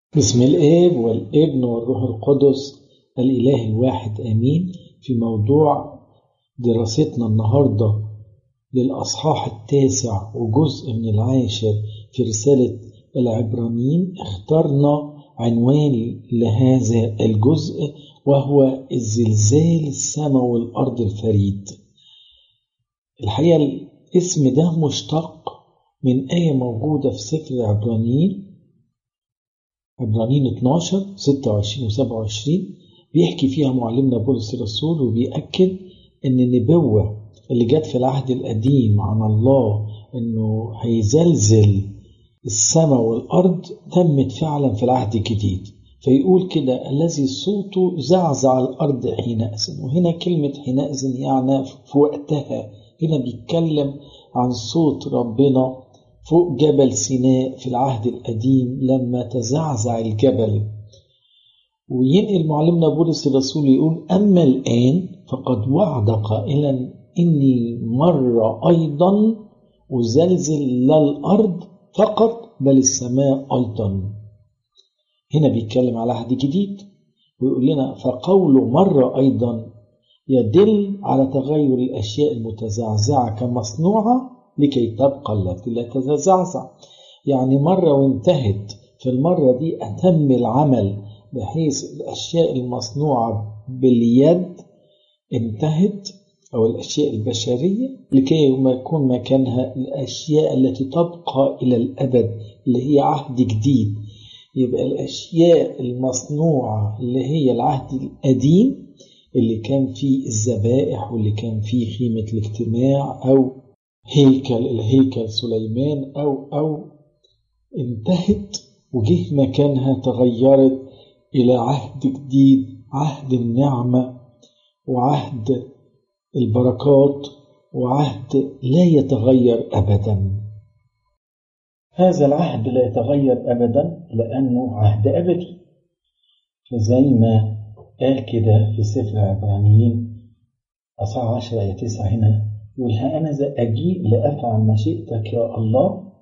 بسم الآب والابن والروح القدس الإله الواحد آمين في موضوع دراستنا النهاردة للأصحاح التاسع وجزء من العاشر في رسالة العبرانيين اخترنا عنوان لهذا الجزء وهو الزلزال السماء والأرض الفريد الحقيقة الاسم ده مشتق من آية موجودة في سفر العبرانيين عبرانيين 12 26 و 27 بيحكي فيها معلمنا بولس الرسول وبيأكد إن النبوة اللي جت في العهد القديم عن الله إنه هيزلزل السماء والأرض تمت فعلا في العهد الجديد فيقول كده الذي صوته زعزع الأرض حينئذ وهنا كلمة حينئذ يعني في وقتها هنا بيتكلم عن صوت ربنا فوق جبل سيناء في العهد القديم لما تزعزع الجبل وينقل معلمنا بولس الرسول يقول أما الآن فقد وعد قائلا إني مرة أيضا أزلزل لا الأرض فقط بل السماء أيضا هنا بيتكلم على عهد جديد ويقول لنا فقوله مرة أيضا يدل على تغير الأشياء المتزعزعة كمصنوعة لكي تبقى التي لا تتزعزع يعني مرة وانتهت في المرة دي أتم العمل بحيث الأشياء المصنوعة باليد انتهت أو الأشياء البشرية لكي ما يكون مكانها الأشياء التي تبقى إلى الأبد اللي هي عهد جديد يبقى الأشياء المصنوعة اللي هي العهد القديم اللي كان فيه الذبائح واللي كان فيه خيمة الاجتماع أو هيكل الهيكل سليمان أو أو انتهت وجه مكانها تغيرت إلى عهد جديد عهد النعمة وعهد البركات وعهد لا يتغير أبدا هذا العهد لا يتغير أبدا لأنه عهد أبدي فزي ما قال كده في سفر العبرانيين أصحاح 10 آية 9 هنا يقول ها أنا ذا أجيء لأفعل مشيئتك يا الله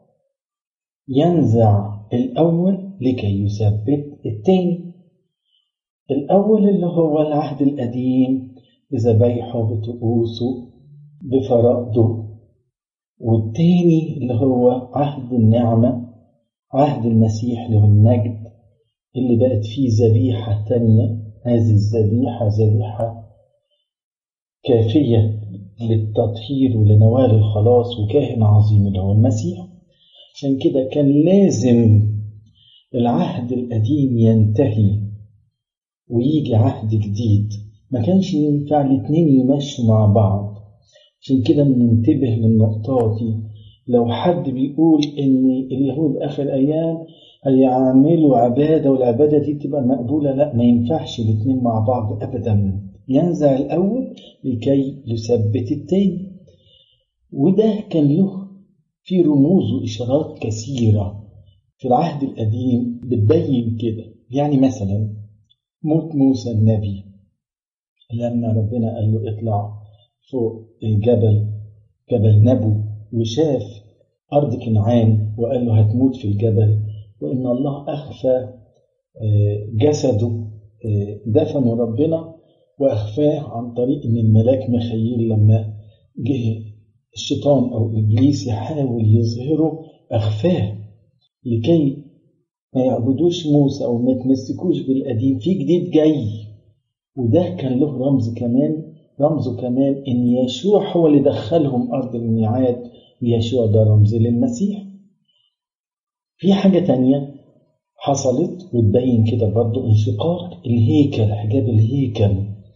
ينزع الأول لكي يثبت الثاني الأول اللي هو العهد القديم بذبايحه بطقوسه بفرائضه والتاني اللي هو عهد النعمة عهد المسيح له المجد اللي بقت فيه ذبيحة تانية هذه الذبيحة ذبيحة كافية للتطهير ولنوال الخلاص وكاهن عظيم اللي هو المسيح عشان كده كان لازم العهد القديم ينتهي ويجي عهد جديد ما كانش ينفع الاتنين يمشوا مع بعض عشان كده بننتبه للنقطة دي لو حد بيقول ان اليهود اخر ايام هيعملوا عبادة والعبادة دي تبقى مقبولة لا ما ينفعش الاتنين مع بعض ابدا ينزع الأول لكي يثبت التاني وده كان له في رموز وإشارات كثيرة في العهد القديم بتبين كده يعني مثلا موت موسى النبي لما ربنا قال له اطلع فوق الجبل جبل نبو وشاف أرض كنعان وقال له هتموت في الجبل وإن الله أخفى جسده دفنه ربنا وأخفاه عن طريق إن الملاك مخيل لما جه الشيطان أو إبليس يحاول يظهره أخفاه لكي ما يعبدوش موسى أو ما يتمسكوش بالقديم في جديد جاي وده كان له رمز كمان رمزه كمان إن يشوع هو اللي دخلهم أرض الميعاد ويشوع ده رمز للمسيح في حاجة تانية حصلت وتبين كده برضو انشقاق الهيكل حجاب الهيكل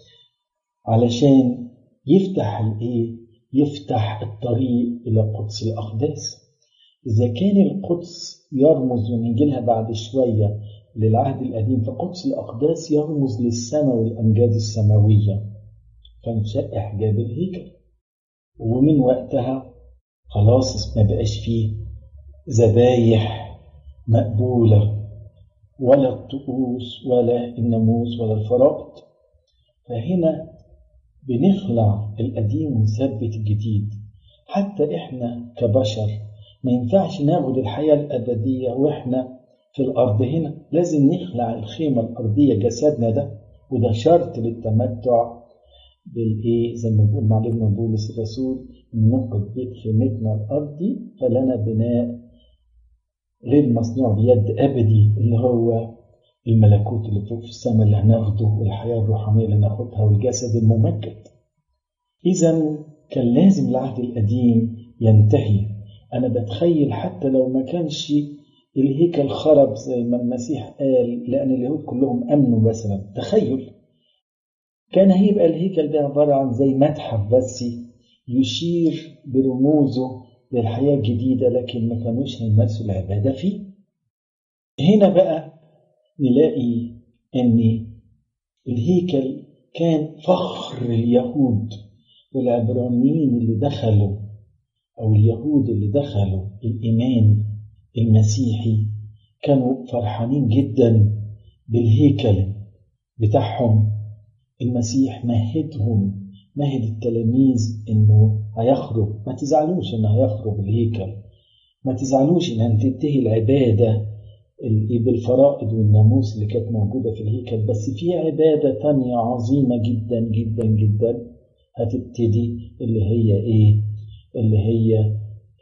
علشان يفتح الايه يفتح الطريق الى قدس الاقداس اذا كان القدس يرمز ونيجي لها بعد شويه للعهد القديم فقدس الاقداس يرمز للسماء والامجاد السماويه فانشق حجاب الهيكل ومن وقتها خلاص ما بقاش فيه ذبايح مقبوله ولا الطقوس ولا الناموس ولا الفرائض فهنا بنخلع القديم ونثبت الجديد حتى احنا كبشر ما ينفعش ناخد الحياة الأبدية واحنا في الأرض هنا لازم نخلع الخيمة الأرضية جسدنا ده وده شرط للتمتع بالإيه زي ما بيقول معلمنا بولس الرسول ننقض بيت خيمتنا الأرضي فلنا بناء غير مصنوع بيد أبدي اللي هو الملكوت اللي فوق في السماء اللي هناخده والحياة الروحانية اللي ناخدها والجسد الممجد إذا كان لازم العهد القديم ينتهي أنا بتخيل حتى لو ما كانش الهيكل خرب زي ما المسيح قال لأن اليهود كلهم أمنوا مثلا تخيل كان هيبقى الهيكل ده عبارة عن زي متحف بس يشير برموزه للحياة الجديدة لكن ما كانوش هيمارسوا العبادة فيه هنا بقى نلاقي أن الهيكل كان فخر اليهود والعبرانيين اللي دخلوا أو اليهود اللي دخلوا الإيمان المسيحي كانوا فرحانين جدا بالهيكل بتاعهم المسيح مهدهم مهد التلاميذ انه هيخرج ما تزعلوش انه هيخرج الهيكل ما تزعلوش ان تنتهي العباده بالفرائض والناموس اللي كانت موجوده في الهيكل بس في عباده تانية عظيمه جدا جدا جدا هتبتدي اللي هي ايه اللي هي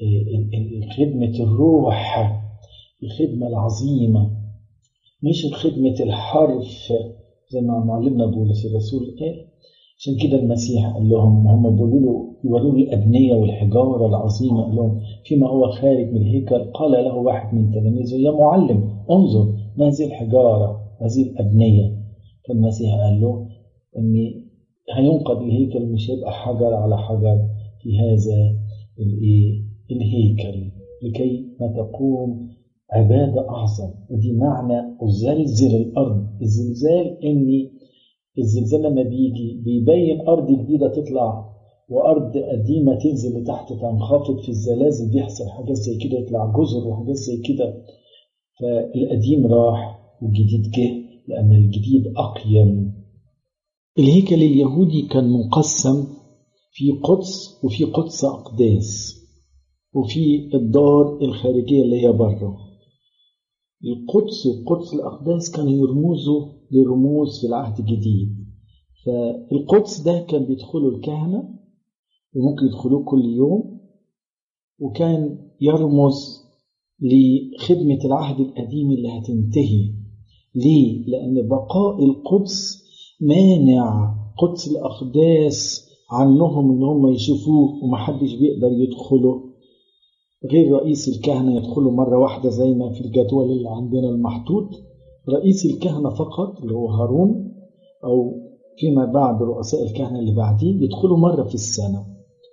خدمة الروح الخدمة العظيمة مش خدمة الحرف زي ما معلمنا بولس الرسول قال عشان كده المسيح قال لهم هم بيقولوا له يوروا له الأبنية والحجارة العظيمة قال لهم فيما هو خارج من الهيكل قال له واحد من تلاميذه يا معلم انظر ما هذه الحجارة هذه الأبنية فالمسيح قال له أن هينقض الهيكل مش هيبقى حجر على حجر في هذا الهيكل لكي ما تقوم عبادة أعظم ودي معنى أزلزل الأرض الزلزال إني الزلزال لما بيجي بيبين أرض جديدة تطلع وأرض قديمة تنزل لتحت تنخفض في الزلازل بيحصل حاجات زي كده يطلع جزر وحاجات زي كده فالقديم راح والجديد جه لأن الجديد أقيم الهيكل اليهودي كان مقسم في قدس وفي قدس أقداس وفي الدار الخارجية اللي هي بره القدس وقدس الأقداس كانوا يرمزوا لرموز في العهد الجديد فالقدس ده كان بيدخلوا الكهنة وممكن يدخلوه كل يوم وكان يرمز لخدمة العهد القديم اللي هتنتهي ليه؟ لأن بقاء القدس مانع قدس الأقداس عنهم إن هم يشوفوه ومحدش بيقدر يدخله غير رئيس الكهنة يدخلوا مرة واحدة زي ما في الجدول اللي عندنا المحطوط رئيس الكهنة فقط اللي هو هارون أو فيما بعد رؤساء الكهنة اللي بعديه يدخلوا مرة في السنة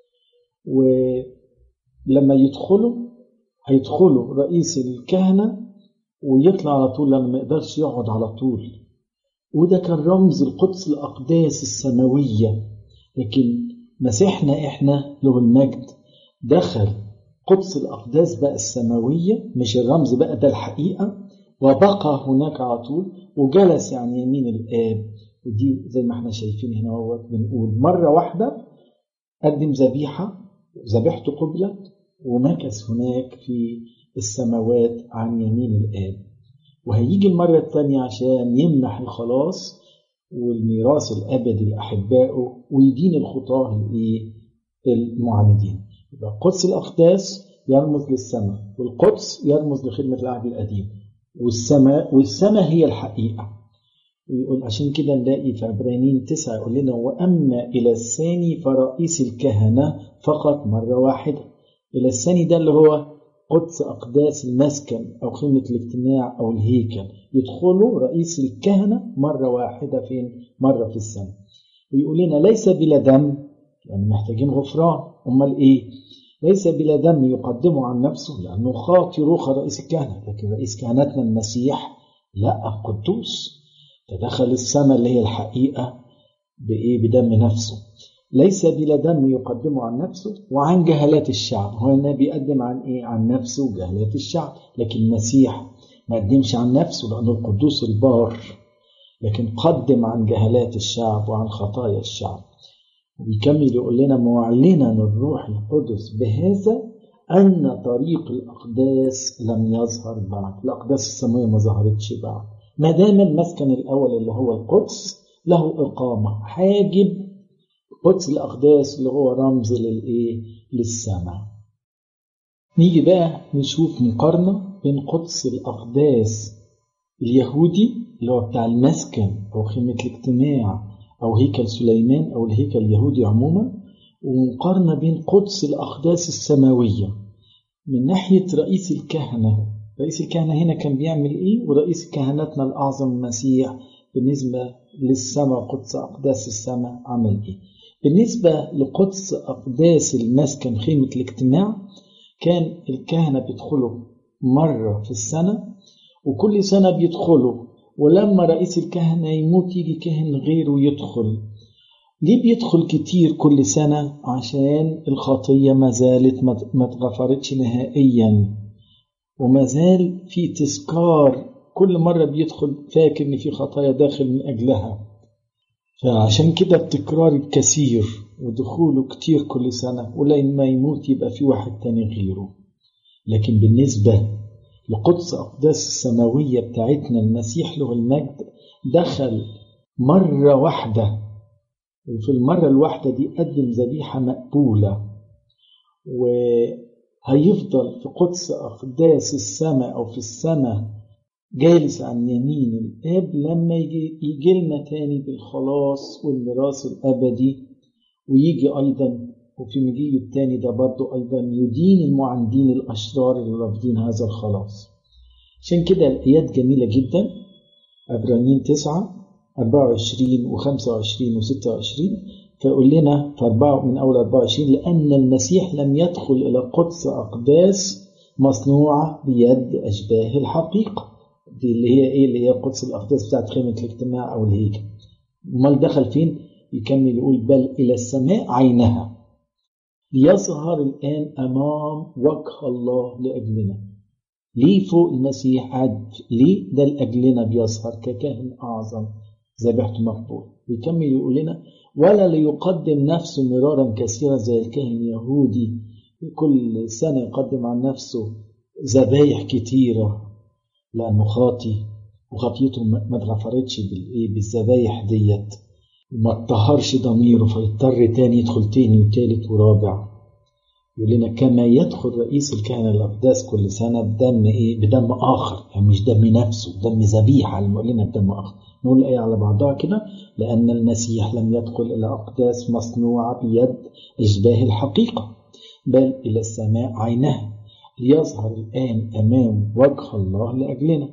ولما يدخلوا هيدخلوا رئيس الكهنة ويطلع على طول لأنه ما يقدرش يقعد على طول وده كان رمز القدس الأقداس السماوية لكن مسيحنا إحنا له المجد دخل قدس الأقداس بقى السماوية مش الرمز بقى ده الحقيقة وبقى هناك على طول وجلس عن يمين الآب ودي زي ما احنا شايفين هنا هو بنقول مرة واحدة قدم ذبيحة ذبيحته قبلت ومكث هناك في السماوات عن يمين الآب وهيجي المرة الثانية عشان يمنح الخلاص والميراث الأبدي لأحبائه ويدين الخطاة المعاندين يبقى قدس الأقداس يرمز للسماء والقدس يرمز لخدمة العهد القديم والسماء والسماء هي الحقيقة ويقول عشان كده نلاقي في عبرانيين تسعة يقول لنا وأما إلى الثاني فرئيس الكهنة فقط مرة واحدة إلى الثاني ده اللي هو قدس أقداس المسكن أو خيمة الاجتماع أو الهيكل يدخلوا رئيس الكهنة مرة واحدة فين مرة في السنة ويقول لنا ليس بلا دم يعني محتاجين غفران أمال إيه ليس بلا دم يقدمه عن نفسه لأنه خاطي روح رئيس الكهنة لكن رئيس كهنتنا المسيح لا قدوس تدخل السماء اللي هي الحقيقة بإيه بدم نفسه ليس بلا دم يقدمه عن نفسه وعن جهالات الشعب هو هنا بيقدم عن إيه عن نفسه وجهالات الشعب لكن المسيح ما قدمش عن نفسه لأنه القدوس البار لكن قدم عن جهالات الشعب وعن خطايا الشعب وبيكمل يقول لنا معلنا الروح القدس بهذا أن طريق الأقداس لم يظهر بعد الأقداس السماوية ما ظهرتش بعد ما دام المسكن الأول اللي هو القدس له إقامة حاجب قدس الأقداس اللي هو رمز للإيه للسماء نيجي بقى نشوف مقارنة بين قدس الأقداس اليهودي اللي هو بتاع المسكن أو خيمة الاجتماع أو هيكل سليمان أو الهيكل اليهودي عموما ومقارنة بين قدس الأقداس السماوية من ناحية رئيس الكهنة رئيس الكهنة هنا كان بيعمل إيه ورئيس كهنتنا الأعظم المسيح بالنسبة للسماء قدس أقداس السماء عمل إيه بالنسبة لقدس أقداس المسكن خيمة الاجتماع كان الكهنة بيدخلوا مرة في السنة وكل سنة بيدخلوا ولما رئيس الكهنة يموت يجي كاهن غيره يدخل ليه بيدخل كتير كل سنة عشان الخطية ما زالت ما اتغفرتش نهائيا وما زال في تذكار كل مرة بيدخل فاكر إن في خطايا داخل من أجلها فعشان كده التكرار الكثير ودخوله كتير كل سنة ولما يموت يبقى في واحد تاني غيره لكن بالنسبة لقدس أقداس السماوية بتاعتنا المسيح له المجد دخل مرة واحدة وفي المرة الواحدة دي قدم ذبيحة مقبولة وهيفضل في قدس أقداس السماء أو في السماء جالس عن يمين الآب لما يجي, يجي لنا تاني بالخلاص والميراث الأبدي ويجي أيضا وفي مجيء التاني ده برضه أيضا يدين المعاندين الأشرار اللي رافضين هذا الخلاص عشان كده الآيات جميلة جدا عبرانيين 9 24 و 25 و 26 فيقول لنا في أربعة من أول 24 لأن المسيح لم يدخل إلى قدس أقداس مصنوعة بيد أشباه الحقيقة دي اللي هي إيه اللي هي قدس الأقداس بتاعت خيمة الاجتماع أو الهيكل أمال دخل فين؟ يكمل يقول بل إلى السماء عينها ليظهر الآن أمام وجه الله لأجلنا ليه فوق المسيح عد ليه ده لأجلنا بيظهر ككاهن أعظم ذبيحته مقبول ويكمل يقول لنا ولا ليقدم نفسه مرارا كثيرا زي الكاهن اليهودي كل سنة يقدم عن نفسه ذبايح كتيرة لأنه خاطي وخطيته ما اتغفرتش بالإيه بالذبايح ديت وما اتطهرش ضميره فيضطر تاني يدخل تاني وتالت ورابع يقول لنا كما يدخل رئيس الكهنة الأقداس كل سنة بدم إيه؟ بدم آخر يعني مش دم نفسه دم ذبيحة لما يقول لنا بدم آخر نقول الآية على بعضها كده لأن المسيح لم يدخل إلى أقداس مصنوعة بيد إشباه الحقيقة بل إلى السماء عينها ليظهر الآن أمام وجه الله لأجلنا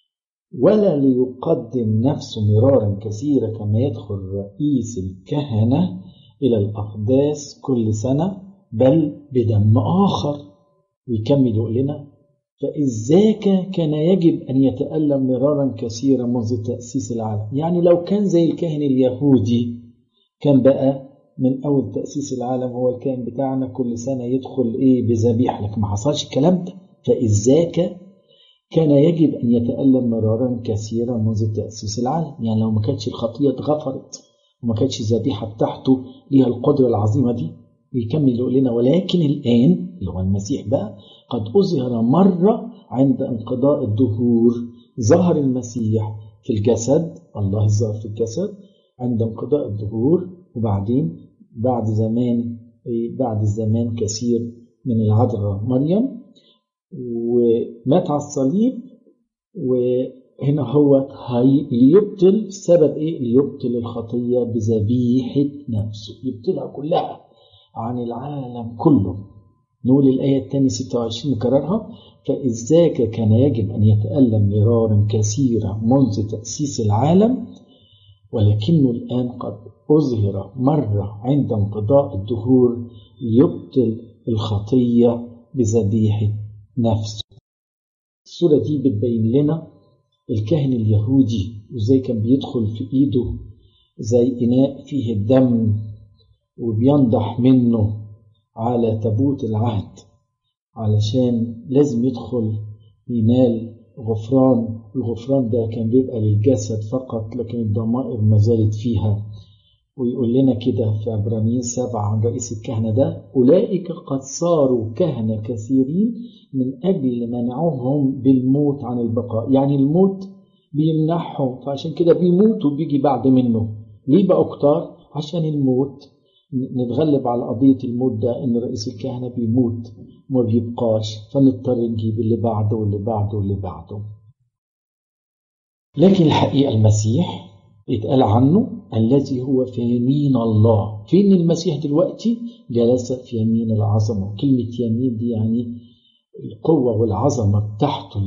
ولا ليقدم نفسه مرارا كثيرا كما يدخل رئيس الكهنة إلى الأقداس كل سنة بل بدم آخر ويكمل يقول لنا فإذ ذاك كان يجب أن يتألم مرارا كثيرا منذ تأسيس العالم يعني لو كان زي الكاهن اليهودي كان بقى من أول تأسيس العالم هو الكاهن بتاعنا كل سنة يدخل إيه بذبيح لكن ما حصلش الكلام ده فإذ ذاك كان يجب أن يتألم مرارا كثيرا منذ تأسيس العالم يعني لو ما كانتش الخطية اتغفرت وما كانتش الذبيحة بتاعته ليها القدرة العظيمة دي يكمل يقول لنا ولكن الآن اللي هو المسيح بقى قد أظهر مرة عند انقضاء الدهور ظهر المسيح في الجسد الله الظاهر في الجسد عند انقضاء الدهور وبعدين بعد زمان بعد الزمان كثير من العذراء مريم ومات على الصليب وهنا هو ليبطل سبب ايه ليبطل الخطيه بذبيحه نفسه يبطلها كلها عن العالم كله نقول الآية الثانية 26 نكررها فإذ ذاك كان يجب أن يتألم مرارا كثيرا منذ تأسيس العالم ولكنه الآن قد أظهر مرة عند انقضاء الدهور ليبطل الخطية بذبيحة نفسه الصورة دي بتبين لنا الكاهن اليهودي وازاي كان بيدخل في ايده زي اناء فيه الدم وبينضح منه على تابوت العهد علشان لازم يدخل ينال غفران الغفران ده كان بيبقى للجسد فقط لكن الضمائر ما زالت فيها ويقول لنا كده في عبرانيين سبعة عن رئيس الكهنة ده أولئك قد صاروا كهنة كثيرين من أجل منعهم بالموت عن البقاء يعني الموت بيمنعهم فعشان كده بيموتوا بيجي بعد منه ليه بقوا كتار عشان الموت نتغلب على قضية الموت ده إن رئيس الكهنة بيموت ما بيبقاش فنضطر نجيب اللي بعده واللي بعده واللي بعده لكن الحقيقة المسيح يتقال عنه الذي هو في يمين الله فين المسيح دلوقتي جلس في يمين العظمة كلمة يمين دي يعني القوة والعظمة بتاعته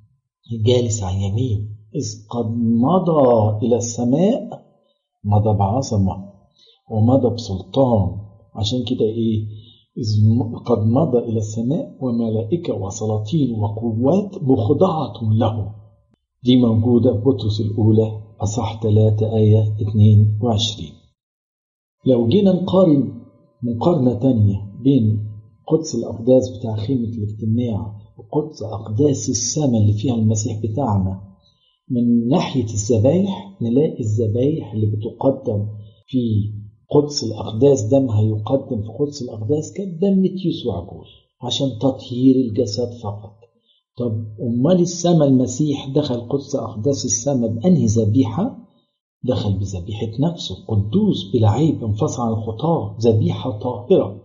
جالس على اليمين إذ قد مضى إلى السماء مضى بعظمة ومضى بسلطان عشان كده إيه إذ قد مضى إلى السماء وملائكة وسلاطين وقوات مخضعة له دي موجودة في بطرس الأولى أصح 3 آية 22 لو جينا نقارن مقارنة تانية بين قدس الأقداس بتاع خيمة الاجتماع وقدس أقداس السماء اللي فيها المسيح بتاعنا من ناحية الذبايح نلاقي الذبايح اللي بتقدم في قدس الأقداس دمها يقدم في قدس الأقداس كان دم يسوع جول عشان تطهير الجسد فقط طب أمال السماء المسيح دخل قدس أقداس السماء بأنهي ذبيحة؟ دخل بذبيحة نفسه قدوس بلا عيب انفصل عن الخطاة ذبيحة طاهرة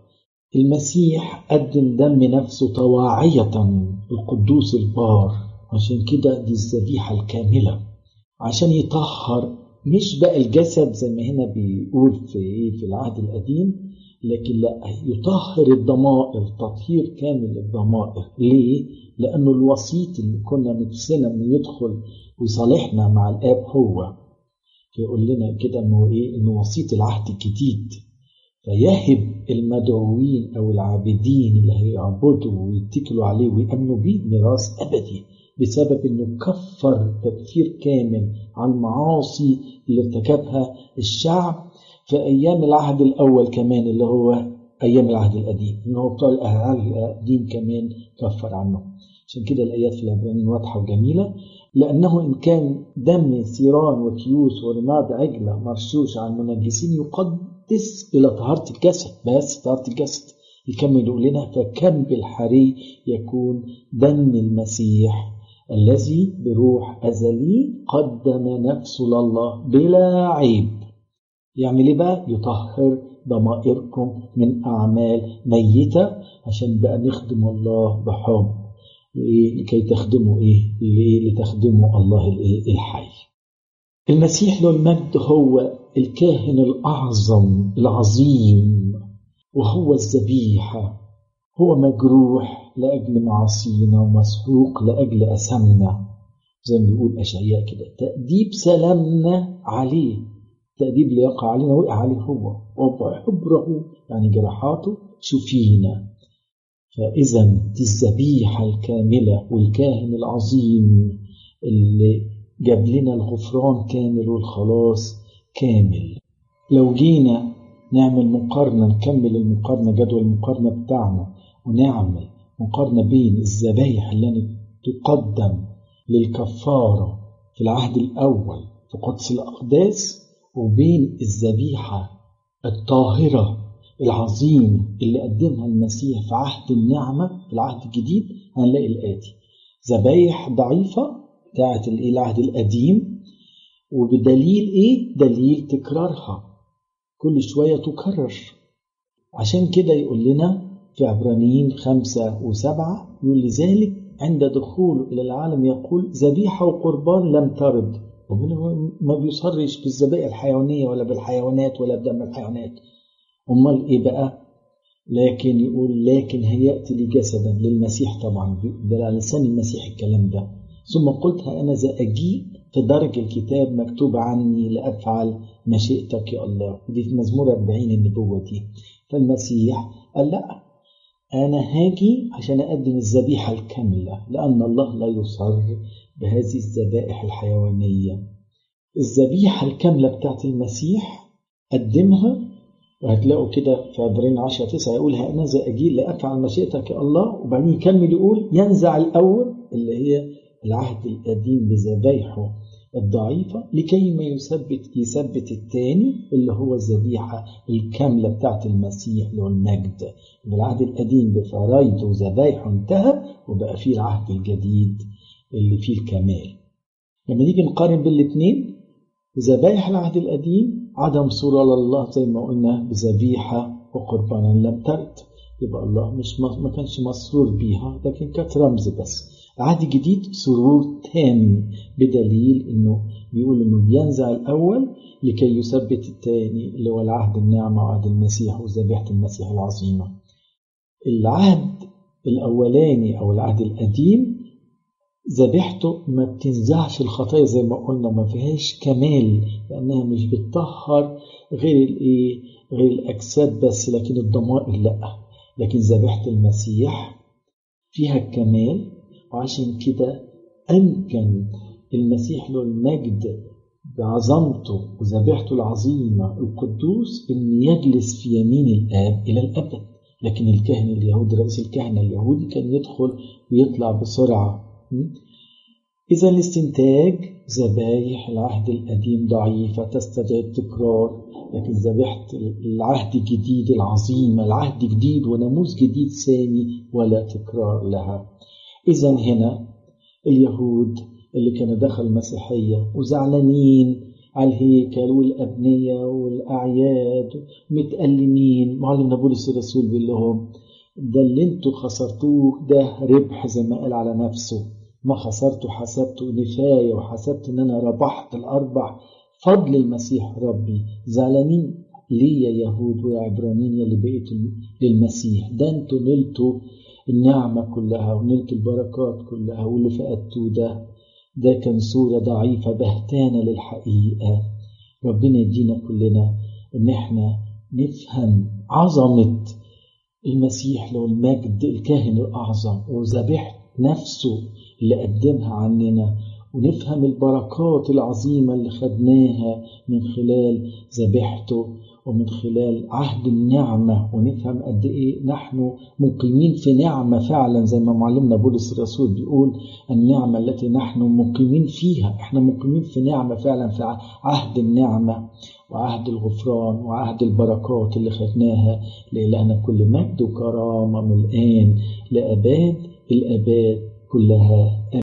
المسيح قدم دم نفسه طواعية القدوس البار عشان كده دي الذبيحة الكاملة عشان يطهر مش بقى الجسد زي ما هنا بيقول في في العهد القديم لكن لا يطهر الضمائر تطهير كامل للضمائر ليه؟ لأنه الوسيط اللي كنا نفسنا إنه يدخل ويصالحنا مع الآب هو يقول لنا كده إنه إيه؟ إنه وسيط العهد الجديد فيهب المدعوين أو العابدين اللي هيعبدوا ويتكلوا عليه ويأمنوا بيه ميراث أبدي بسبب إنه كفر تكفير كامل عن المعاصي اللي ارتكبها الشعب في أيام العهد الأول كمان اللي هو أيام العهد القديم إن هو بتوع العهد القديم كمان كفر عنه عشان كده الآيات في العبرانيين واضحة وجميلة لأنه إن كان دم ثيران وكيوس ورماد عجلة مرشوش على المنجسين يقدس إلى طهارة الجسد بس طهارة الجسد يكمل يقول لنا فكم بالحري يكون دم المسيح الذي بروح أزلي قدم نفسه لله بلا عيب يعمل ايه بقى؟ يطهر ضمائركم من أعمال ميتة عشان بقى نخدم الله بحب لكي تخدموا إيه؟ لتخدموا الله الحي. المسيح له المجد هو الكاهن الأعظم العظيم وهو الذبيحة هو مجروح لأجل معاصينا ومسحوق لأجل أثمنا زي ما بيقول أشعياء كده تأديب سلامنا عليه التأديب اللي يقع علينا وقع عليه هو وبحبره يعني جراحاته شفينا فإذا دي الذبيحة الكاملة والكاهن العظيم اللي جاب لنا الغفران كامل والخلاص كامل لو جينا نعمل مقارنة نكمل المقارنة جدول المقارنة بتاعنا ونعمل مقارنة بين الذبايح اللي تقدم للكفارة في العهد الأول في قدس الأقداس وبين الذبيحة الطاهرة العظيم اللي قدمها المسيح في عهد النعمة في العهد الجديد هنلاقي الآتي ذبايح ضعيفة بتاعت العهد القديم وبدليل إيه؟ دليل تكرارها كل شوية تكرر عشان كده يقول لنا في عبرانيين خمسة وسبعة يقول لذلك عند دخوله إلى العالم يقول ذبيحة وقربان لم ترد ربنا ما بيصرش بالذبائح الحيوانية ولا بالحيوانات ولا بدم الحيوانات أمال إيه بقى لكن يقول لكن هيأتي لي جسدا للمسيح طبعا ده على لسان المسيح الكلام ده ثم قلت أنا ذا أجيء في درج الكتاب مكتوب عني لأفعل مشيئتك يا الله دي في مزمور 40 النبوة دي فالمسيح قال لا أنا هاجي عشان أقدم الذبيحة الكاملة لأن الله لا يصر بهذه الذبائح الحيوانية الذبيحة الكاملة بتاعت المسيح قدمها وهتلاقوا كده في عبرين 10 9 يقول أنا ذا أجيء لأفعل مشيئتك يا الله وبعدين يكمل يقول ينزع الأول اللي هي العهد القديم بذبايحه الضعيفة لكي ما يثبت يثبت الثاني اللي هو الذبيحة الكاملة بتاعت المسيح له المجد من العهد القديم بفرايد وذبايح انتهى وبقى فيه العهد الجديد اللي فيه الكمال لما نيجي نقارن بالاثنين ذبايح العهد القديم عدم صورة لله زي ما قلنا بذبيحة وقربانا لم ترد يبقى الله مش ما كانش مسرور بيها لكن كانت رمز بس عهد جديد سرور تام بدليل انه بيقول انه بينزع الاول لكي يثبت الثاني اللي هو العهد النعمه وعهد المسيح وذبيحه المسيح العظيمه. العهد الاولاني او العهد القديم ذبيحته ما بتنزعش الخطايا زي ما قلنا ما فيهاش كمال لانها مش بتطهر غير الايه غير الاجساد بس لكن الضمائر لا لكن ذبيحه المسيح فيها الكمال وعشان كده أمكن المسيح له المجد بعظمته وذبيحته العظيمة القدوس أن يجلس في يمين الآب إلى الأبد لكن الكاهن اليهودي رئيس الكهنة اليهودي كان يدخل ويطلع بسرعة إذا الاستنتاج ذبايح العهد القديم ضعيفة تستدعي التكرار لكن ذبيحة العهد الجديد العظيمة العهد جديد وناموس جديد سامي ولا تكرار لها إذا هنا اليهود اللي كانوا دخل المسيحية وزعلانين على الهيكل والأبنية والأعياد متألمين معلم بولس الرسول بيقول لهم ده اللي انتوا خسرتوه ده ربح زي ما قال على نفسه ما خسرته حسبته نفاية وحسبت ان انا ربحت الاربح فضل المسيح ربي زعلانين ليه يا يهود ويا عبرانيين اللي بقيتوا للمسيح ده انتوا نلتوا النعمة كلها ونلت البركات كلها واللي فقدتوه ده ده كان صورة ضعيفة بهتانة للحقيقة ربنا يدينا كلنا ان احنا نفهم عظمة المسيح له المجد الكاهن الأعظم وذبيحة نفسه اللي قدمها عننا ونفهم البركات العظيمة اللي خدناها من خلال ذبيحته ومن خلال عهد النعمة ونفهم قد إيه نحن مقيمين في نعمة فعلا زي ما معلمنا بولس الرسول بيقول النعمة التي نحن مقيمين فيها احنا مقيمين في نعمة فعلا في عهد النعمة وعهد الغفران وعهد البركات اللي خدناها لإلهنا كل مجد وكرامة من الآن لأباد الآباد كلها